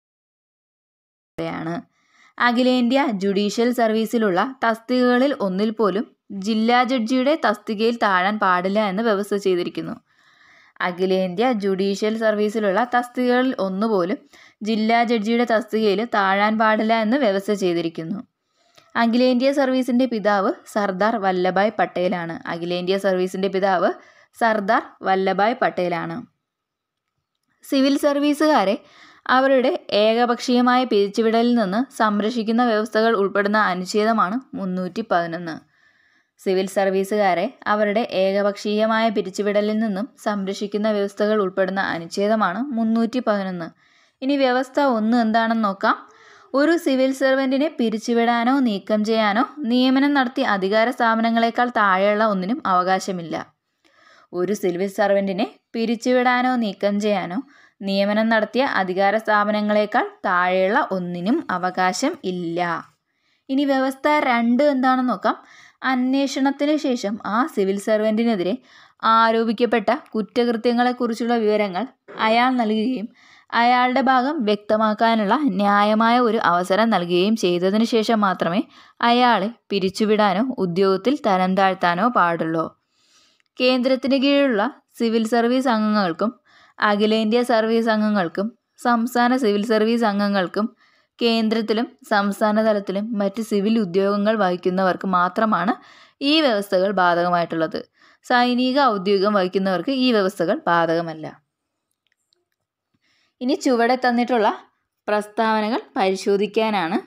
യാണ് അഖിലേന്ത്യാ ജുഡീഷ്യൽ സർവീസിലുള്ള തസ്തികകളിൽ ഒന്നിൽ പോലും ജില്ലാ ജഡ്ജിയുടെ തസ്തികയിൽ താഴാൻ പാടില്ല എന്ന് വ്യവസ്ഥ ചെയ്തിരിക്കുന്നു അഖിലേന്ത്യാ ജുഡീഷ്യൽ സർവീസിലുള്ള തസ്തികകളിൽ ഒന്നുപോലും ജില്ലാ ജഡ്ജിയുടെ തസ്തികയിൽ താഴാൻ പാടില്ല എന്ന് വ്യവസ്ഥ ചെയ്തിരിക്കുന്നു അഖിലേന്ത്യാ സർവീസിൻ്റെ പിതാവ് സർദാർ വല്ലഭായ് പട്ടേലാണ് അഖിലേന്ത്യാ സർവീസിൻ്റെ പിതാവ് സർദാർ വല്ലഭായ് പട്ടേലാണ് സിവിൽ സർവീസുകാരെ അവരുടെ ഏകപക്ഷീയമായ പിരിച്ചുവിടലിൽ നിന്ന് സംരക്ഷിക്കുന്ന വ്യവസ്ഥകൾ ഉൾപ്പെടുന്ന അനുച്ഛേദമാണ് മുന്നൂറ്റി പതിനൊന്ന് സിവിൽ സർവീസുകാരെ അവരുടെ ഏകപക്ഷീയമായ പിരിച്ചുവിടലിൽ നിന്നും സംരക്ഷിക്കുന്ന വ്യവസ്ഥകൾ ഉൾപ്പെടുന്ന അനുച്ഛേദമാണ് മുന്നൂറ്റി പതിനൊന്ന് ഇനി വ്യവസ്ഥ ഒന്ന് എന്താണെന്ന് നോക്കാം ഒരു സിവിൽ സർവൻറ്റിനെ പിരിച്ചുവിടാനോ നീക്കം ചെയ്യാനോ നിയമനം നടത്തിയ അധികാര സ്ഥാപനങ്ങളെക്കാൾ താഴെയുള്ള ഒന്നിനും അവകാശമില്ല ഒരു സിവിൽ സർവൻറ്റിനെ പിരിച്ചുവിടാനോ നീക്കം ചെയ്യാനോ നിയമനം നടത്തിയ അധികാര സ്ഥാപനങ്ങളെക്കാൾ താഴെയുള്ള ഒന്നിനും അവകാശം ഇല്ല ഇനി വ്യവസ്ഥ രണ്ട് എന്താണെന്ന് നോക്കാം അന്വേഷണത്തിന് ശേഷം ആ സിവിൽ സർവൻറ്റിനെതിരെ ആരോപിക്കപ്പെട്ട കുറ്റകൃത്യങ്ങളെക്കുറിച്ചുള്ള വിവരങ്ങൾ അയാൾ നൽകുകയും അയാളുടെ ഭാഗം വ്യക്തമാക്കാനുള്ള ന്യായമായ ഒരു അവസരം നൽകുകയും ചെയ്തതിനു ശേഷം മാത്രമേ അയാളെ പിരിച്ചുവിടാനോ ഉദ്യോഗത്തിൽ തരം താഴ്ത്താനോ പാടുള്ളൂ കേന്ദ്രത്തിന് കീഴിലുള്ള സിവിൽ സർവീസ് അംഗങ്ങൾക്കും അഖിലേന്ത്യാ സർവീസ് അംഗങ്ങൾക്കും സംസ്ഥാന സിവിൽ സർവീസ് അംഗങ്ങൾക്കും കേന്ദ്രത്തിലും സംസ്ഥാന തലത്തിലും മറ്റ് സിവിൽ ഉദ്യോഗങ്ങൾ വഹിക്കുന്നവർക്ക് മാത്രമാണ് ഈ വ്യവസ്ഥകൾ ബാധകമായിട്ടുള്ളത് സൈനിക ഔദ്യോഗികം വഹിക്കുന്നവർക്ക് ഈ വ്യവസ്ഥകൾ ബാധകമല്ല ഇനി ചുവടെ തന്നിട്ടുള്ള പ്രസ്താവനകൾ പരിശോധിക്കാനാണ്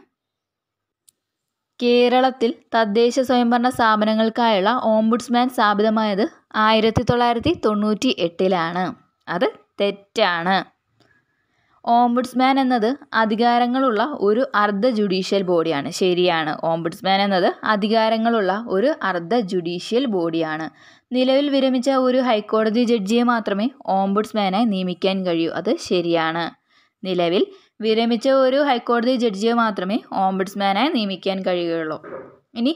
കേരളത്തിൽ തദ്ദേശ സ്വയംഭരണ സ്ഥാപനങ്ങൾക്കായുള്ള ഓംബുഡ്സ്മാൻ സ്ഥാപിതമായത് ആയിരത്തി തൊള്ളായിരത്തി തൊണ്ണൂറ്റി എട്ടിലാണ് അത് തെറ്റാണ് ഓംബുഡ്സ്മാൻ എന്നത് അധികാരങ്ങളുള്ള ഒരു അർദ്ധ ജുഡീഷ്യൽ ബോഡിയാണ് ശരിയാണ് ഓംബുഡ്സ്മാൻ എന്നത് അധികാരങ്ങളുള്ള ഒരു അർദ്ധ ജുഡീഷ്യൽ ബോഡിയാണ് നിലവിൽ വിരമിച്ച ഒരു ഹൈക്കോടതി ജഡ്ജിയെ മാത്രമേ ഓംബുഡ്സ്മാനായി നിയമിക്കാൻ കഴിയൂ അത് ശരിയാണ് നിലവിൽ വിരമിച്ച ഒരു ഹൈക്കോടതി ജഡ്ജിയെ മാത്രമേ ഓംബുഡ്സ്മാനായി നിയമിക്കാൻ കഴിയുകയുള്ളൂ ഇനി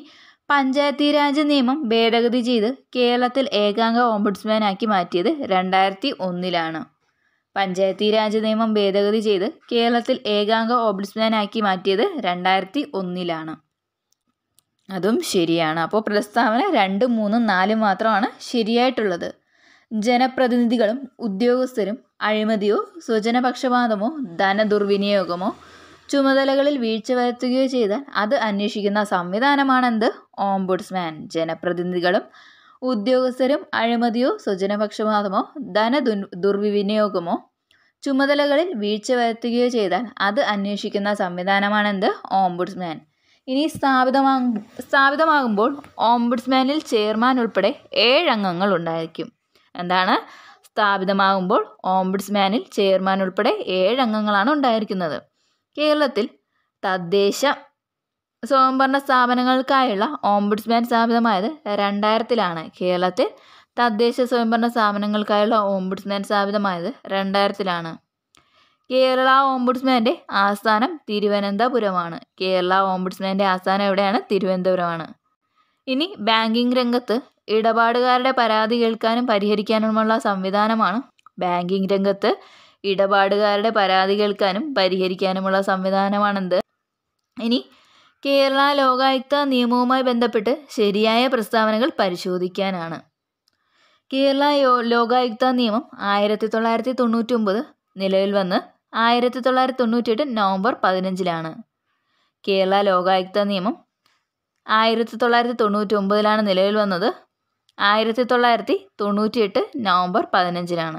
പഞ്ചായത്തി രാജ് നിയമം ഭേദഗതി ചെയ്ത് കേരളത്തിൽ ഏകാംഗ ഓംബുഡ്സ്മാനാക്കി മാറ്റിയത് രണ്ടായിരത്തി ഒന്നിലാണ് പഞ്ചായത്തി രാജ് നിയമം ഭേദഗതി ചെയ്ത് കേരളത്തിൽ ഏകാംഗ ഓംബുഡ്സ്മാനാക്കി മാറ്റിയത് രണ്ടായിരത്തി ഒന്നിലാണ് അതും ശരിയാണ് അപ്പോൾ പ്രസ്താവന രണ്ടും മൂന്നും നാലും മാത്രമാണ് ശരിയായിട്ടുള്ളത് ജനപ്രതിനിധികളും ഉദ്യോഗസ്ഥരും അഴിമതിയോ സ്വജനപക്ഷപാതമോ ധനദുർവിനിയോഗമോ ചുമതലകളിൽ വീഴ്ച വരുത്തുകയോ ചെയ്താൽ അത് അന്വേഷിക്കുന്ന സംവിധാനമാണെന്ത് ഓംബുഡ്സ്മാൻ ജനപ്രതിനിധികളും ഉദ്യോഗസ്ഥരും അഴിമതിയോ സ്വജനപക്ഷപാതമോ ധന ദുർവിനിയോഗമോ ചുമതലകളിൽ വീഴ്ച വരുത്തുകയോ ചെയ്താൽ അത് അന്വേഷിക്കുന്ന സംവിധാനമാണെന്ത് ഓംബുഡ്സ്മാൻ ഇനി സ്ഥാപിതമാകും സ്ഥാപിതമാകുമ്പോൾ ഓംബുഡ്സ്മാനിൽ ചെയർമാൻ ഉൾപ്പെടെ ഏഴ് അംഗങ്ങൾ ഉണ്ടായിരിക്കും എന്താണ് സ്ഥാപിതമാകുമ്പോൾ ഓംബുഡ്സ്മാനിൽ ചെയർമാൻ ഉൾപ്പെടെ ഏഴ് അംഗങ്ങളാണ് ഉണ്ടായിരിക്കുന്നത് കേരളത്തിൽ തദ്ദേശ സ്വയംഭരണ സ്ഥാപനങ്ങൾക്കായുള്ള ഓംബുഡ്സ്മാൻ സ്ഥാപിതമായത് രണ്ടായിരത്തിലാണ് കേരളത്തിൽ തദ്ദേശ സ്വയംഭരണ സ്ഥാപനങ്ങൾക്കായുള്ള ഓംബുഡ്സ്മാൻ സ്ഥാപിതമായത് രണ്ടായിരത്തിലാണ് കേരള ഓംബുഡ്സ്മാൻ്റെ ആസ്ഥാനം തിരുവനന്തപുരമാണ് കേരള ഓംബുഡ്സ്മാൻ്റെ ആസ്ഥാനം എവിടെയാണ് തിരുവനന്തപുരമാണ് ഇനി ബാങ്കിംഗ് രംഗത്ത് ഇടപാടുകാരുടെ പരാതി കേൾക്കാനും പരിഹരിക്കാനുമുള്ള സംവിധാനമാണ് ബാങ്കിംഗ് രംഗത്ത് ഇടപാടുകാരുടെ പരാതി കേൾക്കാനും പരിഹരിക്കാനുമുള്ള സംവിധാനമാണെന്ത് ഇനി കേരള ലോകായുക്ത നിയമവുമായി ബന്ധപ്പെട്ട് ശരിയായ പ്രസ്താവനകൾ പരിശോധിക്കാനാണ് കേരള ലോകായുക്ത നിയമം ആയിരത്തി തൊള്ളായിരത്തി തൊണ്ണൂറ്റി ഒമ്പത് നിലവിൽ വന്ന് ആയിരത്തി തൊള്ളായിരത്തി തൊണ്ണൂറ്റിയെട്ട് നവംബർ പതിനഞ്ചിലാണ് കേരള ലോകായുക്ത നിയമം ആയിരത്തി തൊള്ളായിരത്തി തൊണ്ണൂറ്റി ഒമ്പതിലാണ് നിലവിൽ വന്നത് ആയിരത്തി തൊള്ളായിരത്തി തൊണ്ണൂറ്റിയെട്ട് നവംബർ പതിനഞ്ചിലാണ്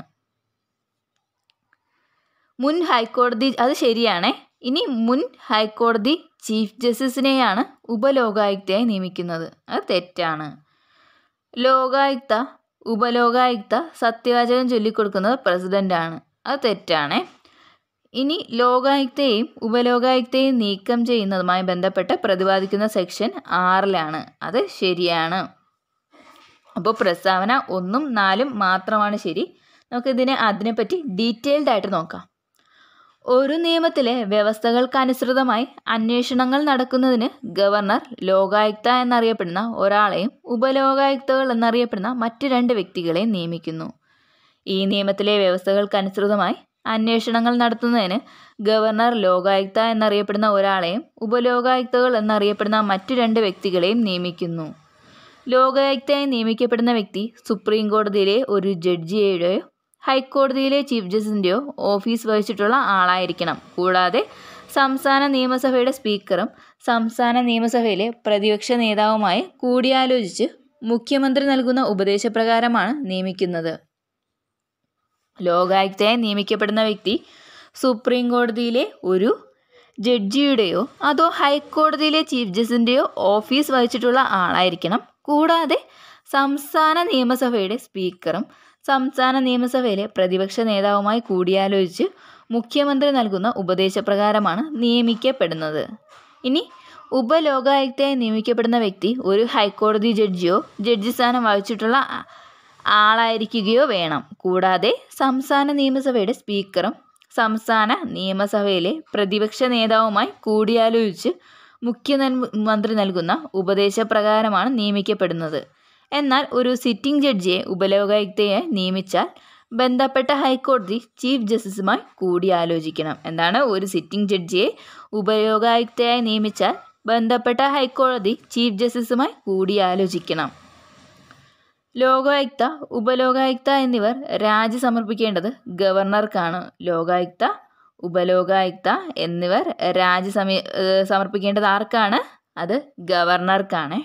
മുൻ ഹൈക്കോടതി അത് ശരിയാണേ ഇനി മുൻ ഹൈക്കോടതി ചീഫ് ജസ്റ്റിസിനെയാണ് ഉപലോകായുക്തയായി നിയമിക്കുന്നത് അത് തെറ്റാണ് ലോകായുക്ത ഉപലോകായുക്ത സത്യവാചകം ചൊല്ലിക്കൊടുക്കുന്നത് പ്രസിഡൻ്റാണ് അത് തെറ്റാണേ ഇനി ലോകായുക്തയെയും ഉപലോകായുക്തയെയും നീക്കം ചെയ്യുന്നതുമായി ബന്ധപ്പെട്ട് പ്രതിപാദിക്കുന്ന സെക്ഷൻ ആറിലാണ് അത് ശരിയാണ് അപ്പോൾ പ്രസ്താവന ഒന്നും നാലും മാത്രമാണ് ശരി നമുക്കിതിനെ അതിനെപ്പറ്റി ഡീറ്റെയിൽഡ് ആയിട്ട് നോക്കാം ഒരു നിയമത്തിലെ വ്യവസ്ഥകൾക്കനുസൃതമായി അന്വേഷണങ്ങൾ നടക്കുന്നതിന് ഗവർണർ ലോകായുക്ത എന്നറിയപ്പെടുന്ന ഒരാളെയും ഉപലോകായുക്തകൾ എന്നറിയപ്പെടുന്ന മറ്റ് രണ്ട് വ്യക്തികളെയും നിയമിക്കുന്നു ഈ നിയമത്തിലെ വ്യവസ്ഥകൾക്കനുസൃതമായി അന്വേഷണങ്ങൾ നടത്തുന്നതിന് ഗവർണർ ലോകായുക്ത എന്നറിയപ്പെടുന്ന ഒരാളെയും ഉപലോകായുക്തകൾ എന്നറിയപ്പെടുന്ന മറ്റു രണ്ട് വ്യക്തികളെയും നിയമിക്കുന്നു ലോകായുക്തയായി നിയമിക്കപ്പെടുന്ന വ്യക്തി സുപ്രീം കോടതിയിലെ ഒരു ജഡ്ജിയുടെയോ ഹൈക്കോടതിയിലെ ചീഫ് ജസ്റ്റിൻ്റെയോ ഓഫീസ് വഹിച്ചിട്ടുള്ള ആളായിരിക്കണം കൂടാതെ സംസ്ഥാന നിയമസഭയുടെ സ്പീക്കറും സംസ്ഥാന നിയമസഭയിലെ പ്രതിപക്ഷ നേതാവുമായി കൂടിയാലോചിച്ച് മുഖ്യമന്ത്രി നൽകുന്ന ഉപദേശപ്രകാരമാണ് നിയമിക്കുന്നത് ലോകായുക്തയായി നിയമിക്കപ്പെടുന്ന വ്യക്തി സുപ്രീം കോടതിയിലെ ഒരു ജഡ്ജിയുടെയോ അതോ ഹൈക്കോടതിയിലെ ചീഫ് ജസ്റ്റിൻ്റെയോ ഓഫീസ് വഹിച്ചിട്ടുള്ള ആളായിരിക്കണം കൂടാതെ സംസ്ഥാന നിയമസഭയുടെ സ്പീക്കറും സംസ്ഥാന നിയമസഭയിലെ പ്രതിപക്ഷ നേതാവുമായി കൂടിയാലോചിച്ച് മുഖ്യമന്ത്രി നൽകുന്ന ഉപദേശപ്രകാരമാണ് നിയമിക്കപ്പെടുന്നത് ഇനി ഉപലോകായുക്തയായി നിയമിക്കപ്പെടുന്ന വ്യക്തി ഒരു ഹൈക്കോടതി ജഡ്ജിയോ ജഡ്ജി സ്ഥാനം വഹിച്ചിട്ടുള്ള ആളായിരിക്കുകയോ വേണം കൂടാതെ സംസ്ഥാന നിയമസഭയുടെ സ്പീക്കറും സംസ്ഥാന നിയമസഭയിലെ പ്രതിപക്ഷ നേതാവുമായി കൂടിയാലോചിച്ച് മുഖ്യമന്ത്രി നൽകുന്ന ഉപദേശപ്രകാരമാണ് നിയമിക്കപ്പെടുന്നത് എന്നാൽ ഒരു സിറ്റിംഗ് ജഡ്ജിയെ ഉപലോകായുക്തയായി നിയമിച്ചാൽ ബന്ധപ്പെട്ട ഹൈക്കോടതി ചീഫ് ജസ്റ്റിസുമായി കൂടിയാലോചിക്കണം എന്താണ് ഒരു സിറ്റിംഗ് ജഡ്ജിയെ ഉപലോകായുക്തയായി നിയമിച്ചാൽ ബന്ധപ്പെട്ട ഹൈക്കോടതി ചീഫ് ജസ്റ്റിസുമായി കൂടിയാലോചിക്കണം ലോകായുക്ത ഉപലോകായുക്ത എന്നിവർ രാജി സമർപ്പിക്കേണ്ടത് ഗവർണർക്കാണ് ലോകായുക്ത ഉപലോകായുക്ത എന്നിവർ രാജി സമി സമർപ്പിക്കേണ്ടത് ആർക്കാണ് അത് ഗവർണർക്കാണ്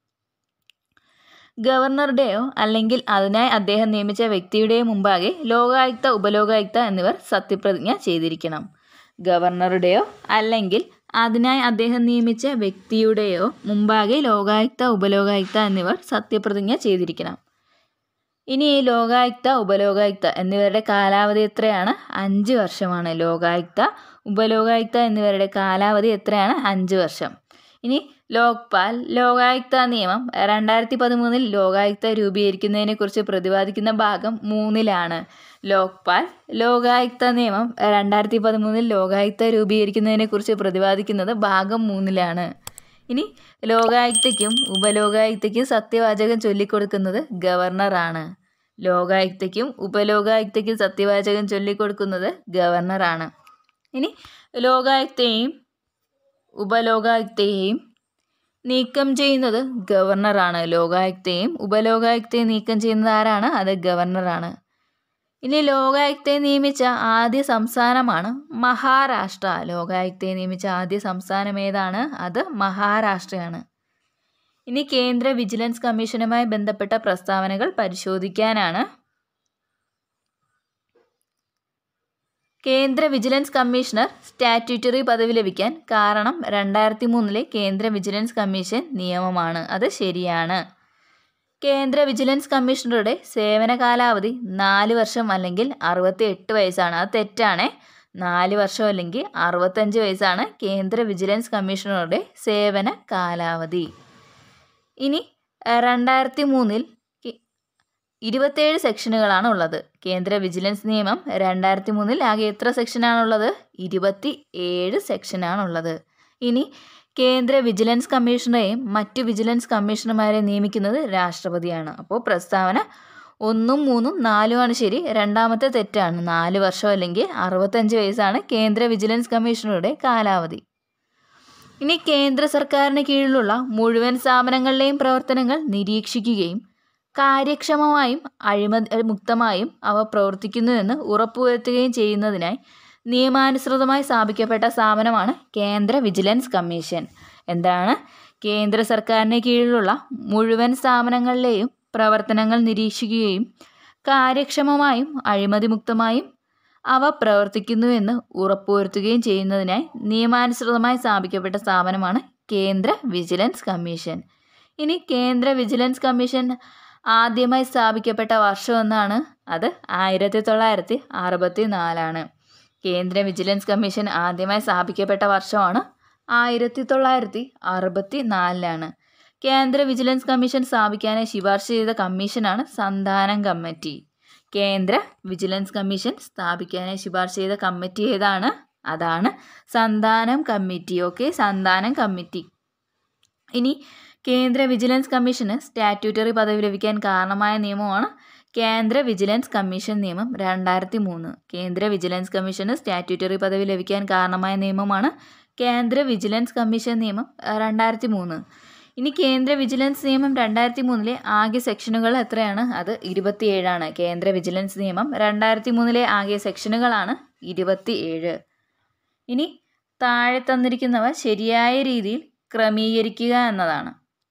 ഗവർണറുടെയോ അല്ലെങ്കിൽ അതിനായി അദ്ദേഹം നിയമിച്ച വ്യക്തിയുടെയോ മുമ്പാകെ ലോകായുക്ത ഉപലോകായുക്ത എന്നിവർ സത്യപ്രതിജ്ഞ ചെയ്തിരിക്കണം ഗവർണറുടെയോ അല്ലെങ്കിൽ അതിനായി അദ്ദേഹം നിയമിച്ച വ്യക്തിയുടെയോ മുമ്പാകെ ലോകായുക്ത ഉപലോകായുക്ത എന്നിവർ സത്യപ്രതിജ്ഞ ചെയ്തിരിക്കണം ഇനി ഈ ലോകായുക്ത ഉപലോകായുക്ത എന്നിവരുടെ കാലാവധി എത്രയാണ് അഞ്ച് വർഷമാണ് ലോകായുക്ത ഉപലോകായുക്ത എന്നിവരുടെ കാലാവധി എത്രയാണ് അഞ്ച് വർഷം ഇനി ലോക്പാൽ ലോകായുക്ത നിയമം രണ്ടായിരത്തി പതിമൂന്നിൽ ലോകായുക്ത രൂപീകരിക്കുന്നതിനെക്കുറിച്ച് പ്രതിപാദിക്കുന്ന ഭാഗം മൂന്നിലാണ് ലോക്പാൽ ലോകായുക്ത നിയമം രണ്ടായിരത്തി പതിമൂന്നിൽ ലോകായുക്ത രൂപീകരിക്കുന്നതിനെക്കുറിച്ച് പ്രതിപാദിക്കുന്നത് ഭാഗം മൂന്നിലാണ് ഇനി ലോകായുക്തയ്ക്കും ഉപലോകായുക്തയ്ക്കും സത്യവാചകം ചൊല്ലിക്കൊടുക്കുന്നത് ഗവർണറാണ് ലോകായുക്തയ്ക്കും ഉപലോകായുക്തയ്ക്കും സത്യവാചകം ചൊല്ലിക്കൊടുക്കുന്നത് ഗവർണറാണ് ഇനി ലോകായുക്തയെയും ഉപലോകായുക്തയെയും നീക്കം ചെയ്യുന്നത് ഗവർണറാണ് ലോകായുക്തയെയും ഉപലോകായുക്തയെയും നീക്കം ചെയ്യുന്നത് ആരാണ് അത് ഗവർണറാണ് ഇനി ലോകായുക്തയെ നിയമിച്ച ആദ്യ സംസ്ഥാനമാണ് മഹാരാഷ്ട്ര ലോകായുക്തയെ നിയമിച്ച ആദ്യ സംസ്ഥാനം ഏതാണ് അത് മഹാരാഷ്ട്രയാണ് ഇനി കേന്ദ്ര വിജിലൻസ് കമ്മീഷനുമായി ബന്ധപ്പെട്ട പ്രസ്താവനകൾ പരിശോധിക്കാനാണ് കേന്ദ്ര വിജിലൻസ് കമ്മീഷണർ സ്റ്റാറ്റ്യൂട്ടറി പദവി ലഭിക്കാൻ കാരണം രണ്ടായിരത്തി മൂന്നിലെ കേന്ദ്ര വിജിലൻസ് കമ്മീഷൻ നിയമമാണ് അത് ശരിയാണ് കേന്ദ്ര വിജിലൻസ് കമ്മീഷണറുടെ സേവന കാലാവധി നാല് വർഷം അല്ലെങ്കിൽ അറുപത്തി എട്ട് വയസ്സാണ് അത് തെറ്റാണ് നാല് വർഷം അല്ലെങ്കിൽ അറുപത്തഞ്ച് വയസ്സാണ് കേന്ദ്ര വിജിലൻസ് കമ്മീഷണറുടെ സേവന കാലാവധി ഇനി രണ്ടായിരത്തി മൂന്നിൽ ഇരുപത്തേഴ് സെക്ഷനുകളാണ് ഉള്ളത് കേന്ദ്ര വിജിലൻസ് നിയമം രണ്ടായിരത്തി മൂന്നിൽ ആകെ എത്ര സെക്ഷനാണുള്ളത് ഇരുപത്തി ഏഴ് സെക്ഷനാണുള്ളത് ഇനി കേന്ദ്ര വിജിലൻസ് കമ്മീഷണറെയും മറ്റു വിജിലൻസ് കമ്മീഷണർമാരെ നിയമിക്കുന്നത് രാഷ്ട്രപതിയാണ് അപ്പോൾ പ്രസ്താവന ഒന്നും മൂന്നും നാലുമാണ് ശരി രണ്ടാമത്തെ തെറ്റാണ് നാല് വർഷം അല്ലെങ്കിൽ അറുപത്തഞ്ച് വയസ്സാണ് കേന്ദ്ര വിജിലൻസ് കമ്മീഷണറുടെ കാലാവധി ഇനി കേന്ദ്ര സർക്കാരിന് കീഴിലുള്ള മുഴുവൻ സ്ഥാപനങ്ങളിലെയും പ്രവർത്തനങ്ങൾ നിരീക്ഷിക്കുകയും കാര്യക്ഷമമായും അഴിമതി മുക്തമായും അവ പ്രവർത്തിക്കുന്നുവെന്ന് ഉറപ്പുവരുത്തുകയും ചെയ്യുന്നതിനായി നിയമാനുസൃതമായി സ്ഥാപിക്കപ്പെട്ട സ്ഥാപനമാണ് കേന്ദ്ര വിജിലൻസ് കമ്മീഷൻ എന്താണ് കേന്ദ്ര സർക്കാരിന് കീഴിലുള്ള മുഴുവൻ സ്ഥാപനങ്ങളിലെയും പ്രവർത്തനങ്ങൾ നിരീക്ഷിക്കുകയും കാര്യക്ഷമമായും അഴിമതിമുക്തമായും അവ പ്രവർത്തിക്കുന്നുവെന്ന് ഉറപ്പുവരുത്തുകയും ചെയ്യുന്നതിനായി നിയമാനുസൃതമായി സ്ഥാപിക്കപ്പെട്ട സ്ഥാപനമാണ് കേന്ദ്ര വിജിലൻസ് കമ്മീഷൻ ഇനി കേന്ദ്ര വിജിലൻസ് കമ്മീഷൻ ആദ്യമായി സ്ഥാപിക്കപ്പെട്ട വർഷം എന്നാണ് അത് ആയിരത്തി തൊള്ളായിരത്തി അറുപത്തി നാലാണ് കേന്ദ്ര വിജിലൻസ് കമ്മീഷൻ ആദ്യമായി സ്ഥാപിക്കപ്പെട്ട വർഷമാണ് ആയിരത്തി തൊള്ളായിരത്തി അറുപത്തി നാലിലാണ് കേന്ദ്ര വിജിലൻസ് കമ്മീഷൻ സ്ഥാപിക്കാനായി ശുപാർശ ചെയ്ത കമ്മീഷനാണ് സന്താനം കമ്മിറ്റി കേന്ദ്ര വിജിലൻസ് കമ്മീഷൻ സ്ഥാപിക്കാനായി ശുപാർശ ചെയ്ത കമ്മിറ്റി ഏതാണ് അതാണ് സന്താനം കമ്മിറ്റി ഓക്കെ സന്താനം കമ്മിറ്റി ഇനി കേന്ദ്ര വിജിലൻസ് കമ്മീഷന് സ്റ്റാറ്റ്യൂട്ടറി പദവി ലഭിക്കാൻ കാരണമായ നിയമമാണ് കേന്ദ്ര വിജിലൻസ് കമ്മീഷൻ നിയമം രണ്ടായിരത്തി മൂന്ന് കേന്ദ്ര വിജിലൻസ് കമ്മീഷന് സ്റ്റാറ്റ്യൂട്ടറി പദവി ലഭിക്കാൻ കാരണമായ നിയമമാണ് കേന്ദ്ര വിജിലൻസ് കമ്മീഷൻ നിയമം രണ്ടായിരത്തി മൂന്ന് ഇനി കേന്ദ്ര വിജിലൻസ് നിയമം രണ്ടായിരത്തി മൂന്നിലെ ആകെ സെക്ഷനുകൾ എത്രയാണ് അത് ഇരുപത്തിയേഴാണ് കേന്ദ്ര വിജിലൻസ് നിയമം രണ്ടായിരത്തി മൂന്നിലെ ആകെ സെക്ഷനുകളാണ് ഇരുപത്തിയേഴ് ഇനി താഴെ തന്നിരിക്കുന്നവ ശരിയായ രീതിയിൽ ക്രമീകരിക്കുക എന്നതാണ്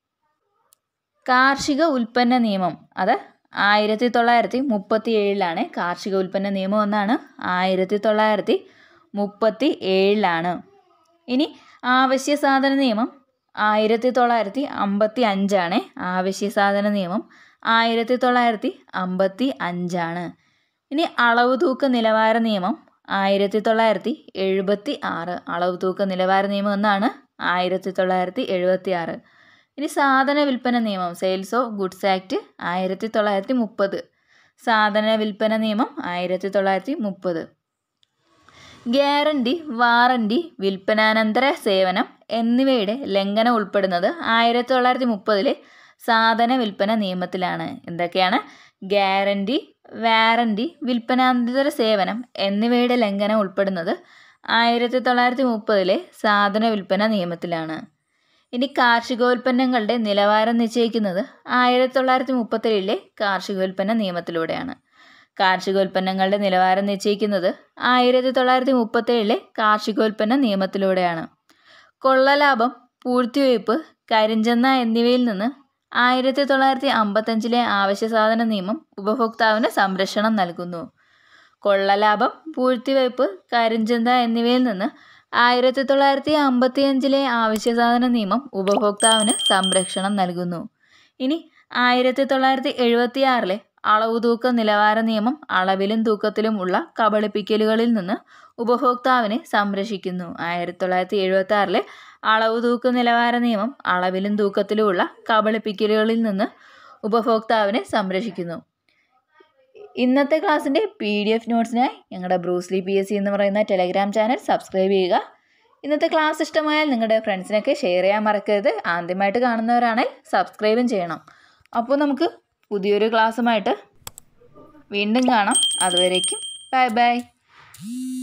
കാർഷിക ഉൽപ്പന്ന നിയമം അത് ആയിരത്തി തൊള്ളായിരത്തി മുപ്പത്തി ഏഴിലാണ് കാർഷിക ഉൽപ്പന്ന നിയമം എന്നാണ് ആയിരത്തി തൊള്ളായിരത്തി മുപ്പത്തി ഏഴിലാണ് ഇനി ആവശ്യ സാധന നിയമം ആയിരത്തി തൊള്ളായിരത്തി അമ്പത്തി അഞ്ചാണ് ആവശ്യ സാധന നിയമം ആയിരത്തി തൊള്ളായിരത്തി അമ്പത്തി അഞ്ചാണ് ഇനി അളവ് തൂക്ക നിലവാര നിയമം ആയിരത്തി തൊള്ളായിരത്തി എഴുപത്തി ആറ് അളവ് തൂക്ക നിലവാര നിയമം എന്നാണ് ആയിരത്തി തൊള്ളായിരത്തി എഴുപത്തി ആറ് ഇനി സാധന വിൽപ്പന നിയമം സെയിൽസ് ഓഫ് ഗുഡ്സ് ആക്ട് ആയിരത്തി തൊള്ളായിരത്തി മുപ്പത് സാധന വിൽപ്പന നിയമം ആയിരത്തി തൊള്ളായിരത്തി മുപ്പത് ഗ്യാരണ്ടി വാറണ്ടി വിൽപ്പനാനന്തര സേവനം എന്നിവയുടെ ലംഘനം ഉൾപ്പെടുന്നത് ആയിരത്തി തൊള്ളായിരത്തി മുപ്പതിലെ സാധന വിൽപ്പന നിയമത്തിലാണ് എന്തൊക്കെയാണ് ഗ്യാരണ്ടി വാറണ്ടി വിൽപ്പനാനന്തര സേവനം എന്നിവയുടെ ലംഘനം ഉൾപ്പെടുന്നത് ആയിരത്തി തൊള്ളായിരത്തി മുപ്പതിലെ സാധന വിൽപ്പന നിയമത്തിലാണ് ഇനി കാർഷികോൽപ്പന്നങ്ങളുടെ നിലവാരം നിശ്ചയിക്കുന്നത് ആയിരത്തി തൊള്ളായിരത്തി മുപ്പത്തേഴിലെ കാർഷികോൽപ്പന്ന നിയമത്തിലൂടെയാണ് കാർഷികോൽപ്പന്നങ്ങളുടെ നിലവാരം നിശ്ചയിക്കുന്നത് ആയിരത്തി തൊള്ളായിരത്തി മുപ്പത്തേഴിലെ കാർഷികോൽപ്പന്ന നിയമത്തിലൂടെയാണ് കൊള്ളലാഭം പൂഴ്ത്തിവയ്പ് കരിഞ്ചന്ത എന്നിവയിൽ നിന്ന് ആയിരത്തി തൊള്ളായിരത്തി അമ്പത്തഞ്ചിലെ ആവശ്യസാധന നിയമം ഉപഭോക്താവിന് സംരക്ഷണം നൽകുന്നു കൊള്ളലാഭം പൂഴ്ത്തിവയ്പ് കരിഞ്ചന്ത എന്നിവയിൽ നിന്ന് ആയിരത്തി തൊള്ളായിരത്തി അമ്പത്തി അഞ്ചിലെ ആവശ്യസാധന നിയമം ഉപഭോക്താവിന് സംരക്ഷണം നൽകുന്നു ഇനി ആയിരത്തി തൊള്ളായിരത്തി എഴുപത്തി ആറിലെ അളവ് തൂക്ക നിലവാര നിയമം അളവിലും തൂക്കത്തിലും ഉള്ള കബളിപ്പിക്കലുകളിൽ നിന്ന് ഉപഭോക്താവിനെ സംരക്ഷിക്കുന്നു ആയിരത്തി തൊള്ളായിരത്തി എഴുപത്തി ആറിലെ അളവ് തൂക്ക നിലവാര നിയമം അളവിലും തൂക്കത്തിലുമുള്ള കബളിപ്പിക്കലുകളിൽ നിന്ന് ഉപഭോക്താവിനെ സംരക്ഷിക്കുന്നു ഇന്നത്തെ ക്ലാസ്സിൻ്റെ പി ഡി എഫ് നോട്ട്സിനായി ഞങ്ങളുടെ ബ്രൂസ്ലി പി എസ് സി എന്ന് പറയുന്ന ടെലഗ്രാം ചാനൽ സബ്സ്ക്രൈബ് ചെയ്യുക ഇന്നത്തെ ക്ലാസ് ഇഷ്ടമായാൽ നിങ്ങളുടെ ഫ്രണ്ട്സിനൊക്കെ ഷെയർ ചെയ്യാൻ മറക്കരുത് ആദ്യമായിട്ട് കാണുന്നവരാണെങ്കിൽ സബ്സ്ക്രൈബും ചെയ്യണം അപ്പോൾ നമുക്ക് പുതിയൊരു ക്ലാസ്സുമായിട്ട് വീണ്ടും കാണാം അതുവരേക്കും ബൈ ബൈ